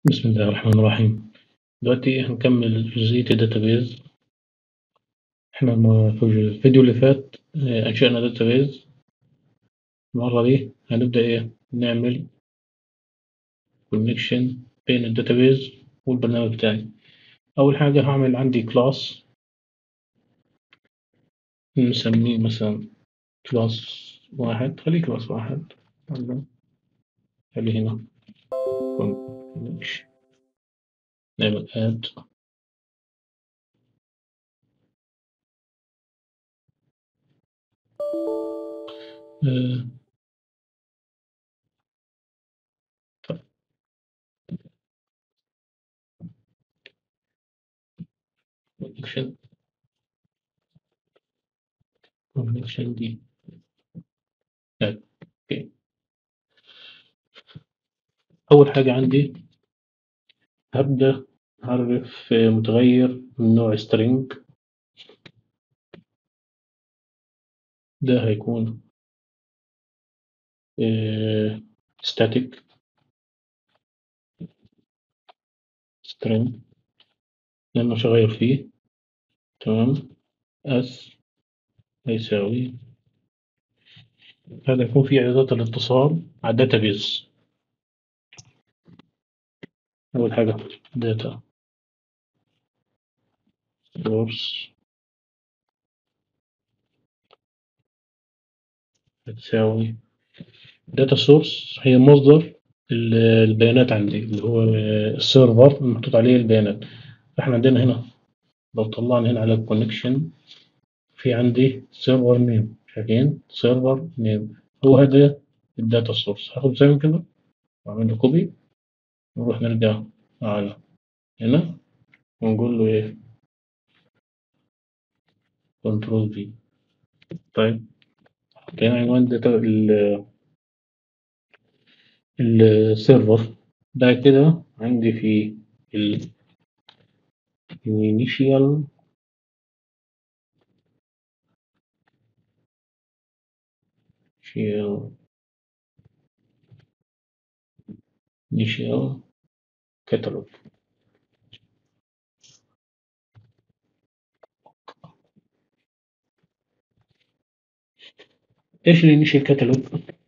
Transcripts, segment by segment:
بسم الله الرحمن الرحيم دلوقتي هنكمل جزئية الداتابيز احنا م- في الفيديو اللي فات آه، أنشأنا داتابيز المرة دي هنبدأ إيه نعمل كونكشن بين الداتابيز والبرنامج بتاعي أول حاجة هعمل عندي كلاس نسميه مثلا كلاس واحد خليه كلاس واحد يلا. خليه هنا كونكشن نعمل اد آه، طيب. كونكشن كونكشن دي اد اوكي أول حاجة عندي هبدأ أعرف متغير من نوع string ده هيكون آه، static string لأنه مش هغير فيه تمام s هيساوي هذا يكون فيه إعدادات الاتصال على الداتابيز أول حاجة data source هتساوي data source هي مصدر ال- البيانات عندي اللي هو السيرفر المحطوط عليه البيانات احنا عندنا هنا لو طلعنا هنا على الكونكشن في عندي سيرفر نيم شايفين سيرفر نيم هو هذا الداتا سورس هاخد زي ما كده واعمل له كوبي نروح نرجع على هنا ونقول له ايه كنترول في طيب حطينا عنوان داتا ال- السيرفر بعد كده عندي في ال initial initial initial catalog ايش الانيشال كاتالوج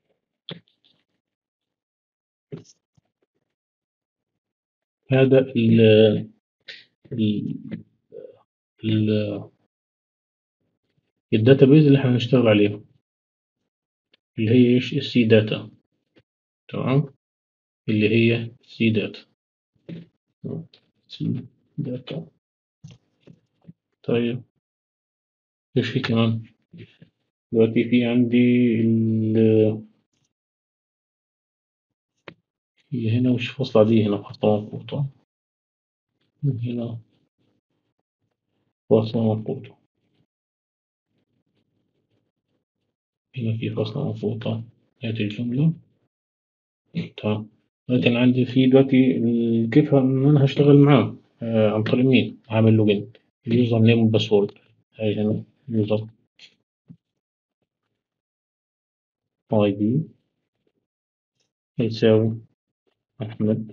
هذا ال ال ال الداتابيز اللي احنا هنشتغل عليها اللي هي ايش السي داتا تمام اللي هي سي داتا سي داتا طيب ايش في كمان دلوقتي في عندي ال هي هنا مش فاصلة دي هنا فاصلة مضبوطة من هنا فاصلة مضبوطة هنا في فاصلة مضبوطة هذه الجملة تمام دلوقتي أنا عندي في دلوقتي ال- كيف إن أنا هشتغل معاه آه عن طريق مين؟ هعمل لوجين اليوزر نيم والباسورد هاي هنا يوزر اي دي يساوي أحمد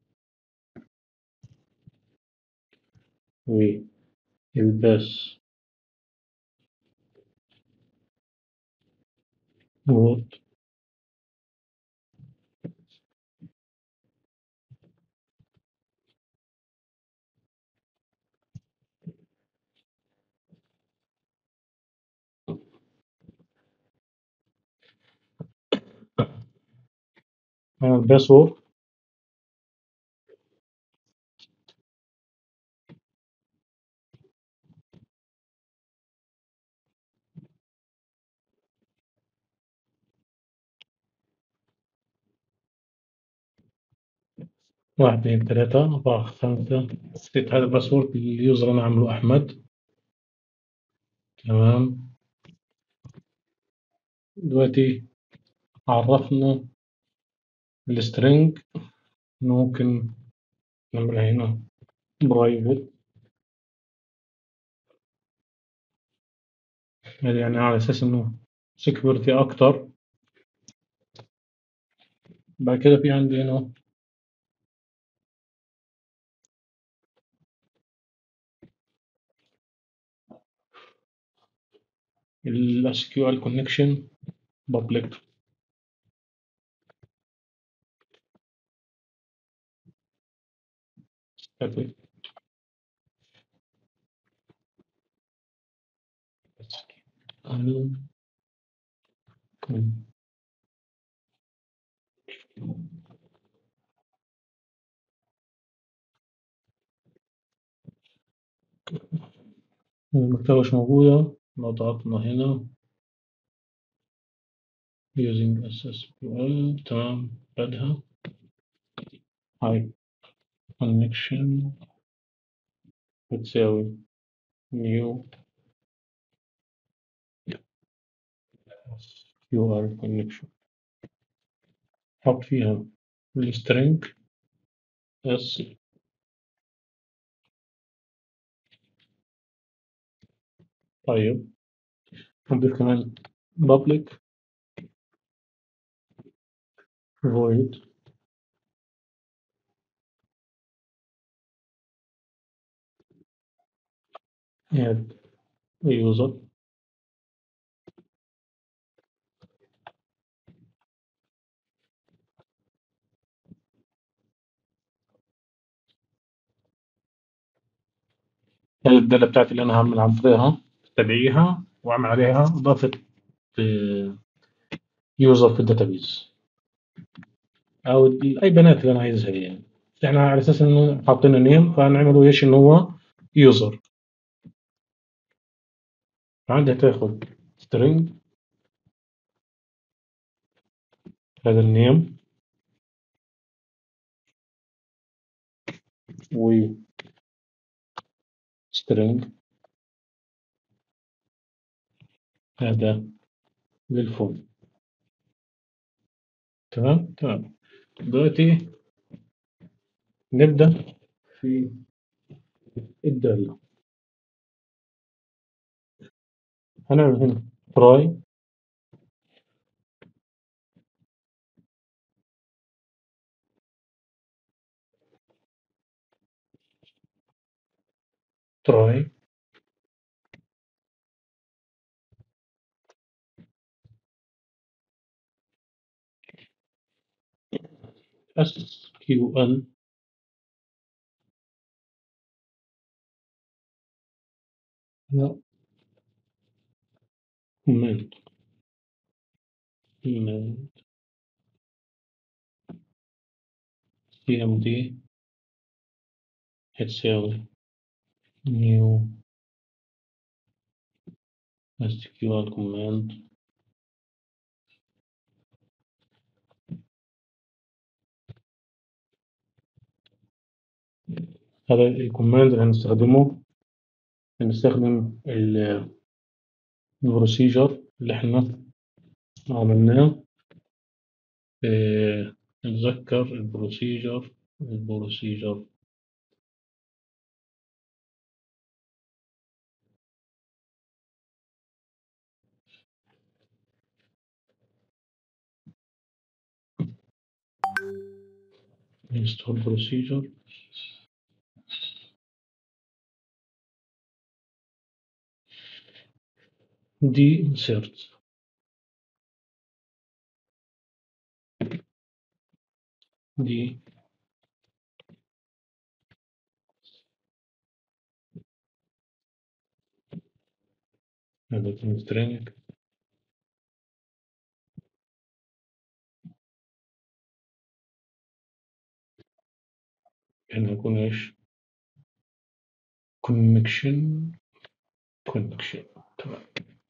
والباس وورد الباسورد واحد اثنين ثلاثة أربعة خمسة ستة هذا الباسورد اليوزر أنا عامله أحمد تمام دلوقتي عرفنا السترنج ممكن نعملها هنا برايفت يعني على أساس إنه سكيورتي أكتر بعد كده في عندي هنا ال SQL connection public static SQL المكتبة مش موجودة لو ضغطنا هنا using SSQL تمام بعدها هاي connection بتساوي new SQL connection حط فيها السترنج اس طيب نضيف كمان public void add user هذه الدالة بتاعتي اللي أنا هعمل عن طريقها تبعيها وأعمل عليها إضافة يوزر في الداتابيز أو أي بيانات اللي أنا عايزها يعني إحنا على أساس إنه حاطين نيم فهنعمله إيش إن هو يوزر عندها تاخد string هذا النيم و string هذا للفون تمام تمام دلوقتي نبدأ في الدالة هنعمل هنا try try SQL لا command command cmd هتساوي new SQL command هذا الكوماند اللي هنستخدمه هنستخدم البروسيجر اللي احنا عملناه اه نتذكر البروسيجر البروسيجر install procedure دي insert دي هذا كان string كان هيكون ايش connection connection تمام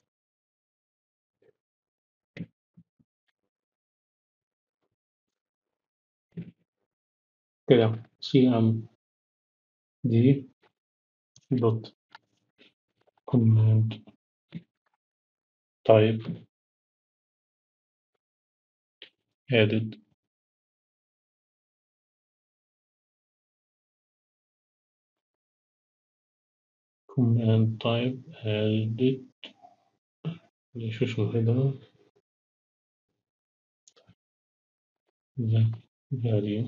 كده cm دي دوت command type added command type added ليش اسمه كده the value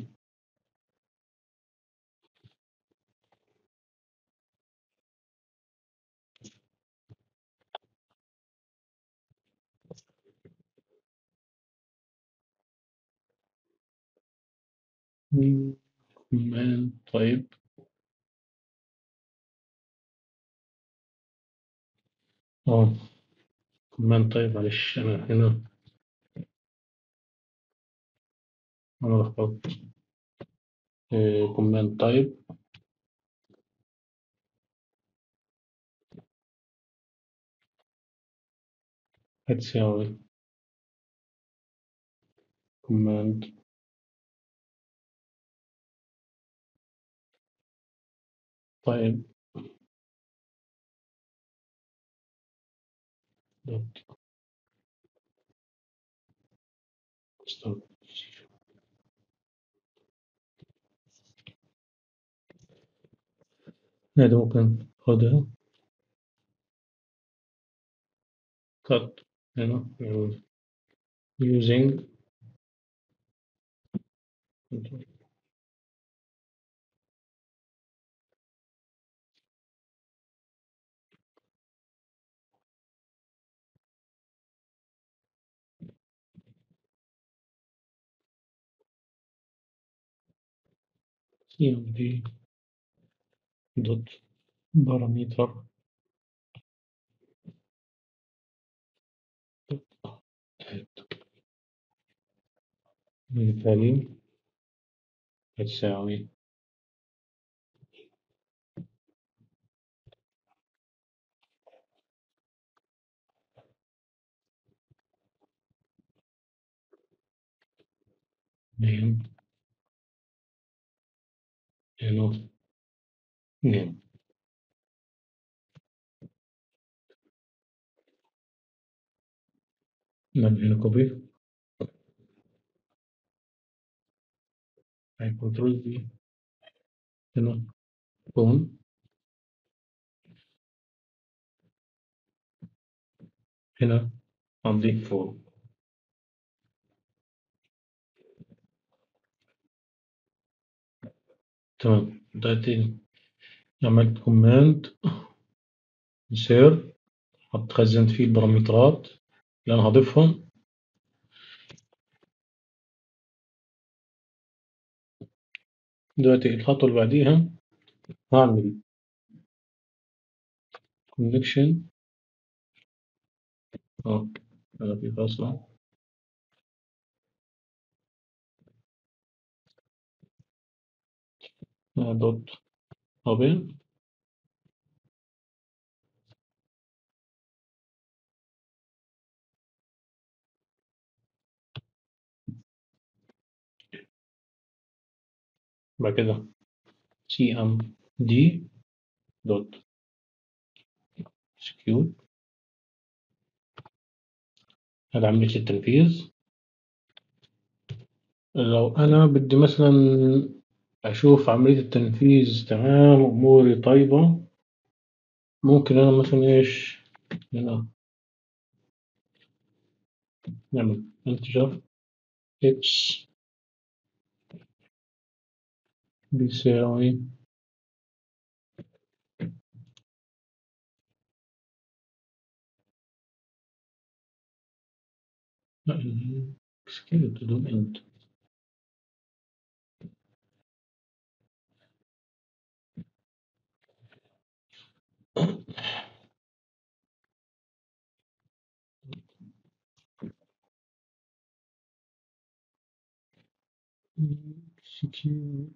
كمان طيب اه كمان طيب معلش أنا هنا أنا لخبطت كمان طيب هتساوي كوماند طيب دوت ستارت هذا ممكن خدها cut هنا نقول using cmd دوت بارامتر مثالي تساوي name هنا name نعمل هنا كوبي هاي كنترول في هنا كون هنا عندي فوق تمام دلوقتي عملت كوماند سير حط خزنت فيه البارامترات اللي انا هضيفهم دلوقتي الخطوة اللي بعديها هعمل كونكشن اه انا في فاصلة دوت اوبن بعد كده سي ام دي دوت سكيور هذا عملية التنفيذ لو أنا بدي مثلا أشوف عملية التنفيذ تمام أموري طيبة ممكن أنا مثلا إيش هنا نعمل انتجر إكس بيساوي سكيل بدون انت سكيل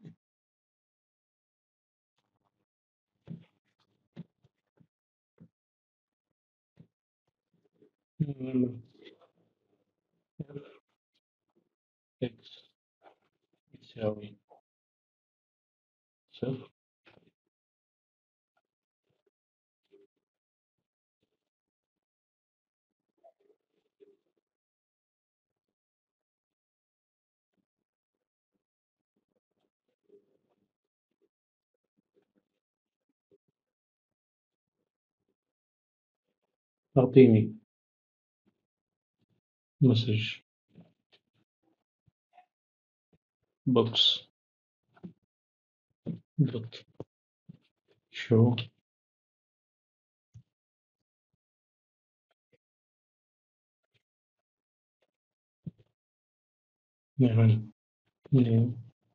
إكس يساوي صفر أعطيني مسج بوكس دوت شو نعمل نيم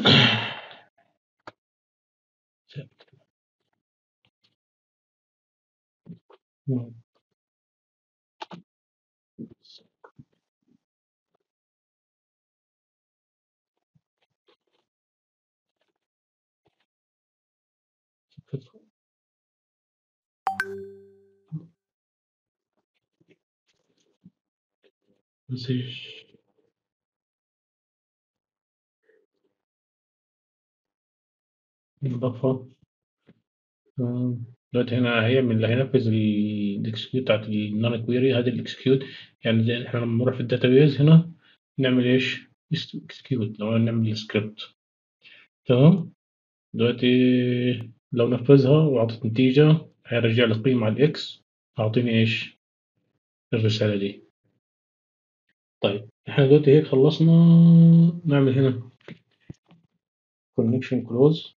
مسج إضافة تمام. دلوقتي هنا هيعمل هينفذ الاكسكيوت بتاعت النون كويري هذه الاكسكيوت يعني زي احنا لما نروح في الداتابيز هنا نعمل ايش؟ اكسكيوت لو نعمل سكريبت تمام دلوقتي لو نفذها وأعطت نتيجة هيرجع لي قيمة على الإكس أعطيني إيش؟ الرسالة دي طيب احنا دلوقتي هيك خلصنا نعمل هنا connection close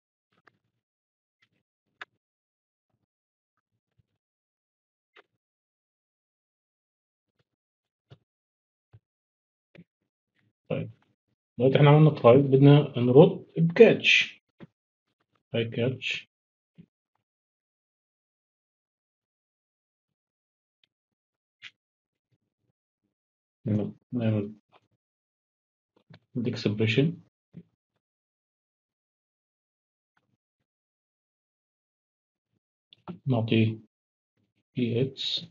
طيب دلوقتي احنا عملنا تراي بدنا نرد بكاتش هاي كاتش هنا نعمل الاكسبريشن نعطيه اي اكس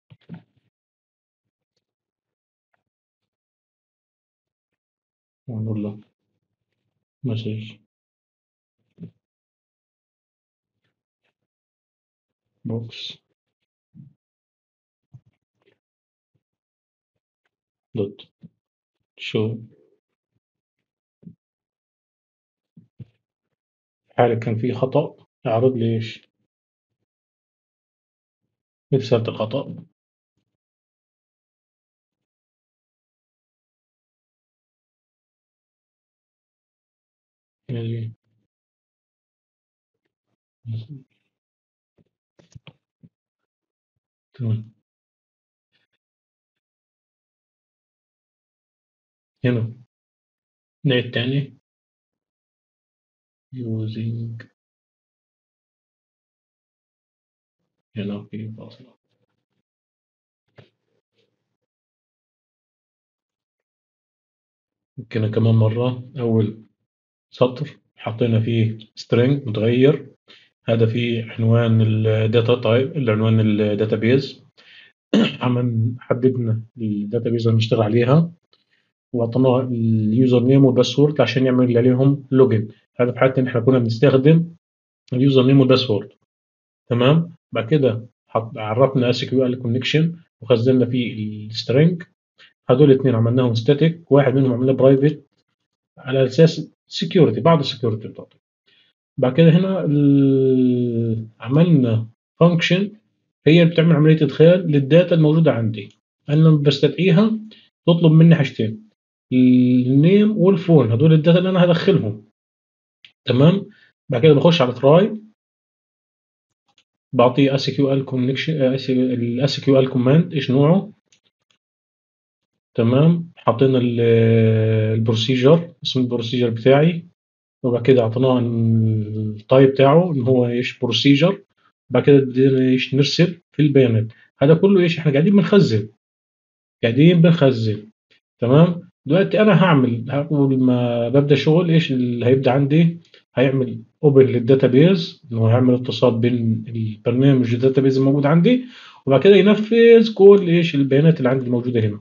ونقول له مسج بوكس دوت شو حالة كان في خطأ اعرض لي ايش رسالة الخطأ يعني تمام هنا نعيد تاني using هنا في فاصلة كنا كمان مرة أول سطر حطينا فيه string متغير هذا فيه عنوان الداتا تايب العنوان الداتابيز عمل حددنا الداتابيز اللي نشتغل عليها واعطيناه اليوزر نيم والباسورد عشان يعمل عليهم لوجن هذا في حالة ان احنا كنا بنستخدم اليوزر نيم والباسورد تمام بعد كده حط عرفنا اس كيو ال كونكشن وخزنا فيه السترنج هذول الاثنين عملناهم ستاتيك واحد منهم عملناه برايفت على اساس سكيورتي بعض السكيورتي بتاعته بعد كده هنا عملنا فانكشن هي اللي بتعمل عمليه ادخال للداتا الموجوده عندي انا لما بستدعيها تطلب مني حاجتين النيم والفون هدول الداتا اللي انا هدخلهم تمام بعد كده بخش على تراي بعطيه اس كيو ال كونكشن الاس كيو ال كوماند ايش نوعه تمام حطينا البروسيجر اسم البروسيجر بتاعي وبعد كده اعطيناه التايب بتاعه ان هو ايش بروسيجر بعد كده بدينا ايش نرسل في البيانات هذا كله ايش احنا قاعدين بنخزن قاعدين بنخزن تمام دلوقتي انا هعمل اول ما ببدا شغل ايش اللي هيبدا عندي هيعمل اوبن للداتابيز انه هيعمل اتصال بين البرنامج الداتابيز الموجود عندي وبعد كده ينفذ كل ايش البيانات اللي عندي موجوده هنا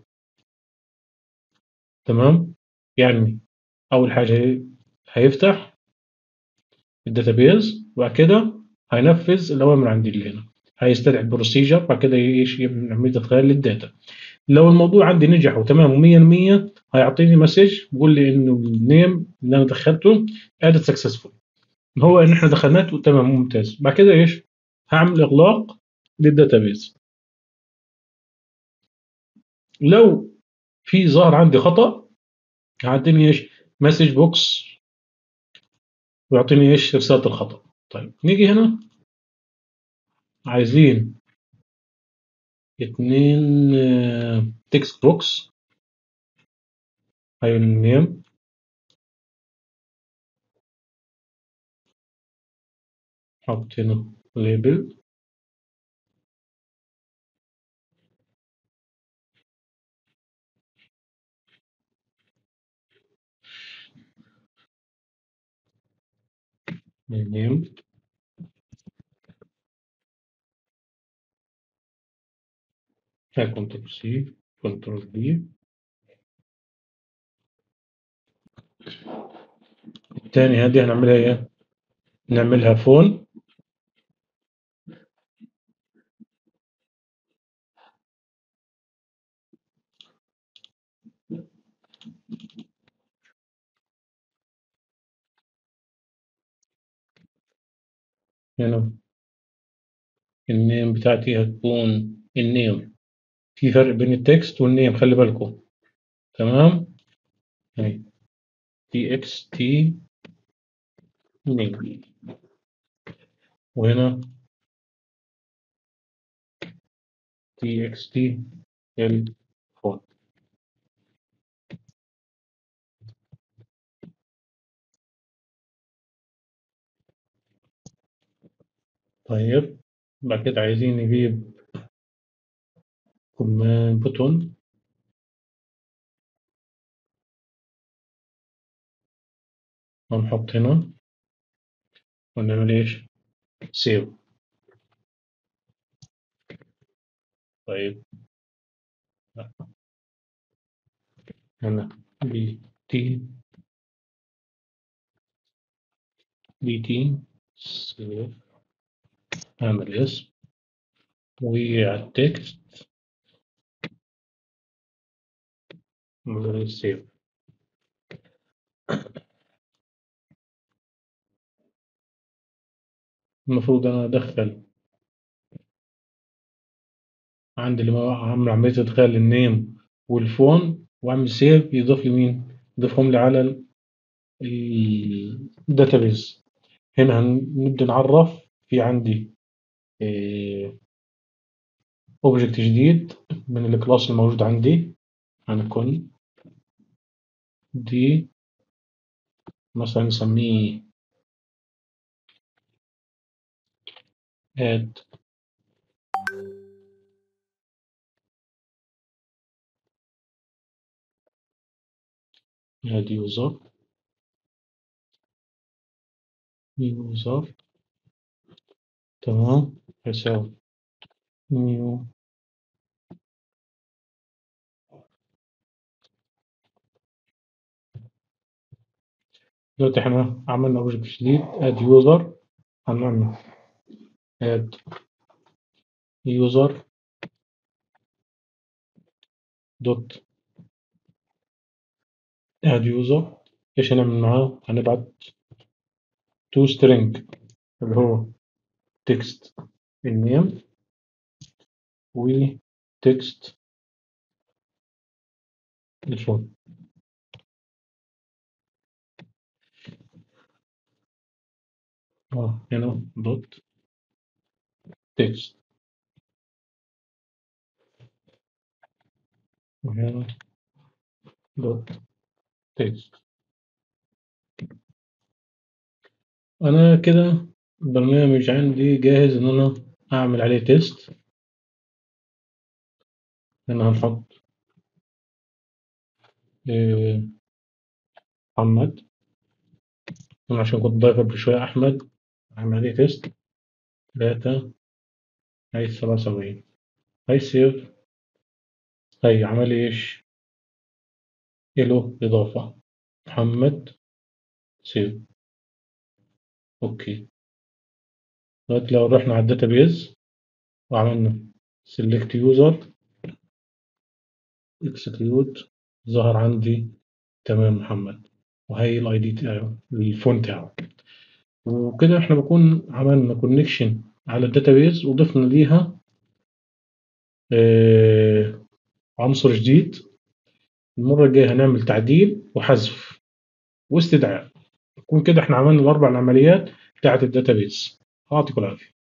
تمام يعني اول حاجه هيفتح الداتابيز وبعد كده هينفذ الاوامر عندي اللي هنا هيستدعي البروسيجر بعد كده ايش يعمل عمليه ادخال للداتا لو الموضوع عندي نجح وتمام و100% هيعطيني مسج بيقول لي انه النيم اللي انا دخلته ادت سكسسفول هو ان احنا دخلناه تمام ممتاز بعد كده ايش هعمل اغلاق للداتابيز لو في ظهر عندي خطا هيعطيني ايش مسج بوكس ويعطيني ايش رساله الخطا طيب نيجي هنا عايزين اتنين تكست بوكس هاي النيم حط هنا ليبل name كنترول سي كنترول بي الثانية هذه هنعملها ايه؟ نعملها فون هنا النيم بتاعتي هتكون النيم في فرق بين التكست والنيم خلي بالكم تمام اهي تي اكس تي نيم وهنا تي اكس تي ال فون طيب بعد كده عايزين نجيب كمان بوتون ونحط هنا ونعمل ايش سيف طيب لا. هنا بي تي بي تي سيف اعمل اسم وعلى التكست نعمل سيف المفروض انا ادخل عندي اللي هو عامل عملية ادخال النيم والفون واعمل سيف يضيف لي مين؟ يضيفهم لي على الداتابيز هنا هنبدأ نعرف في عندي اوبجكت جديد من الكلاس الموجود عندي هنكون دي مثلا نسميه add add user user تمام يساوي new دلوقتي احنا عملنا اوبجكت جديد add user هنعمل add user dot add user ايش هنعمل معاه هنبعت to string اللي هو text النيم و text الفون اه هنا دوت text وهنا دوت text انا كده البرنامج عندي جاهز ان انا اعمل عليه تيست هنا هنحط آه، محمد أنا عشان كنت ضايف قبل شوية أحمد هعمل عليه تيست تلاتة هاي سبعة وسبعين هاي سيف هاي عمل إيش؟ إله إضافة محمد سيف أوكي دلوقتي لو رحنا على الداتابيز وعملنا select user execute ظهر عندي تمام محمد وهي الاي دي بتاعه الفون بتاعه وكده احنا بنكون عملنا كونكشن على الداتابيز وضفنا ليها آه عنصر جديد المرة الجاية هنعمل تعديل وحذف واستدعاء يكون كده احنا عملنا الأربع العمليات بتاعة الداتابيز أعطيكم العافية